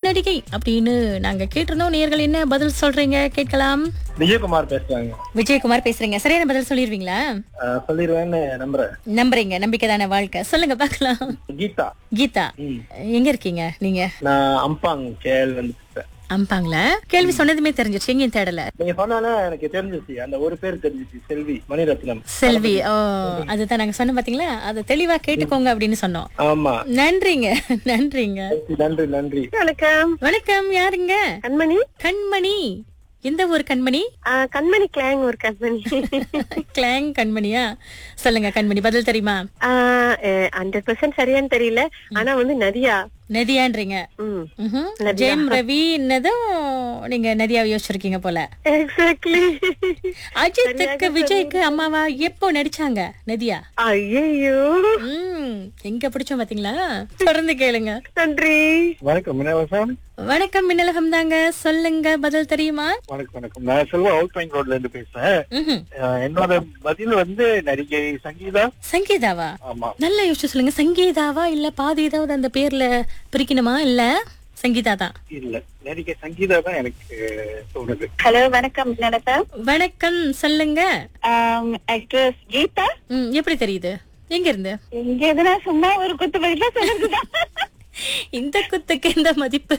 நடிகை அப்படின்னு நாங்க கேட்டிருந்தோம் நேர்கள் என்ன பதில் சொல்றீங்க கேட்கலாம் விஜயகுமார் பேசுறாங்க விஜயகுமார் பேசுறீங்க சரியான பதில் சொல்லிருவீங்களா அஹ் சொல்லிருவேன்னு நம்புறேன் நம்புறீங்க நம்பிக்கைதான வாழ்க்கை சொல்லுங்க பார்க்கலாம் கீதா கீதா ம். எங்க இருக்கீங்க நீங்க நான் அம்பாங் கேள் வந்து பேசுறேன் அம்பாங்களா கேள்வி சொன்னதுமே தெரிஞ்சிருச்சு எங்கேயும் தேடல நீங்க சொன்னாலே எனக்கு தெரிஞ்சிச்சு அந்த ஒரு பேர் தெரிஞ்சிச்சு செல்வி மணிரத்னம் செல்வி ஓ அதுதான் நாங்க சொன்னோம் பாத்தீங்களா அதை தெளிவா கேட்டுக்கோங்க அப்படின்னு சொன்னோம் ஆமா நன்றிங்க நன்றிங்க நன்றி நன்றி வணக்கம் வணக்கம் யாருங்க கண்மணி கண்மணி எந்த ஊர் கண்மணி ஆ, கண்மணி கிளாங் ஒரு கண்மணி கிளாங் கண்மணியா சொல்லுங்க கண்மணி பதில் தெரியுமா ஹண்ட்ரட் பர்சன்ட் சரியான்னு தெரியல ஆனா வந்து நதியா நதியான்றீங்க ம் ம்ஹும். ஜெயம் ரவி என்னதும் நீங்க நதியா யோசிச்சிருக்கீங்க போல எக்ஸாக்ட்லி அஜித்துக்கு விஜய்க்கு அம்மாவா எப்போ நடிச்சாங்க நதியா ஐயோ ம் எங்க பிடிச்சோம் பாத்தீங்களா தொடர்ந்து கேளுங்க நன்றி வணக்கம் மினவசன் வணக்கம் மின்னலகம் தாங்க சொல்லுங்க பதில் தெரியுமா வணக்கம் வணக்கம் நான் செல்வா அவுட் பாயிண்ட் ரோட்ல இருந்து பேசுறேன் ம்ஹும். அஹ் என்னோட பதில் வந்து நடிகை சங்கீதா சங்கீதாவா ஆமா நல்லா யோசிச்சு சொல்லுங்க சங்கீதாவா இல்ல பாதி ஏதாவது அந்த பேர்ல பிரிக்கணுமா இல்ல சங்கீதா தான் இல்ல நடிகை சங்கீதா தான் எனக்கு தோணுது ஹலோ வணக்கம் நினைப்பா வணக்கம் சொல்லுங்க ஆக்ட்ரஸ் கீதா ம் எப்படி தெரியுது எங்க இருந்து எங்க எதுனா சும்மா ஒரு குத்து பதிலா சொல்லுங்க இந்த குத்துக்கு இந்த மதிப்பு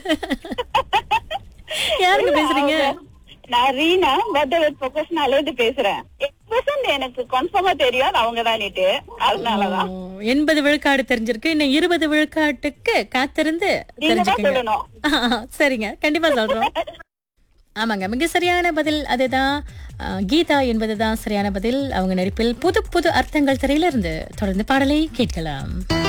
யாருங்க பேசுறீங்க நான் ரீனா பத்தவத் ப்ரொஃபஷனல் இருந்து பேசுறேன் பர்சன்ட் எனக்கு கன்ஃபார்மா தெரியும் அவங்க தான் அதனாலதான் ஓ, எண்பது விழுக்காடு தெரிஞ்சிருக்கு இன்னும் இருபது விழுக்காட்டுக்கு காத்திருந்து நீங்க தான் தெரிஞ்சுக்கங்க சொல்லணும் ஆ, சரிங்க கண்டிப்பா சொல்றோம் ஆமாங்க மிக சரியான பதில் அதுதான் ஆ, கீதா என்பதுதான் சரியான பதில் அவங்க நடிப்பில் புது புது அர்த்தங்கள் திரையிலிருந்து தொடர்ந்து பாடலை கேட்கலாம்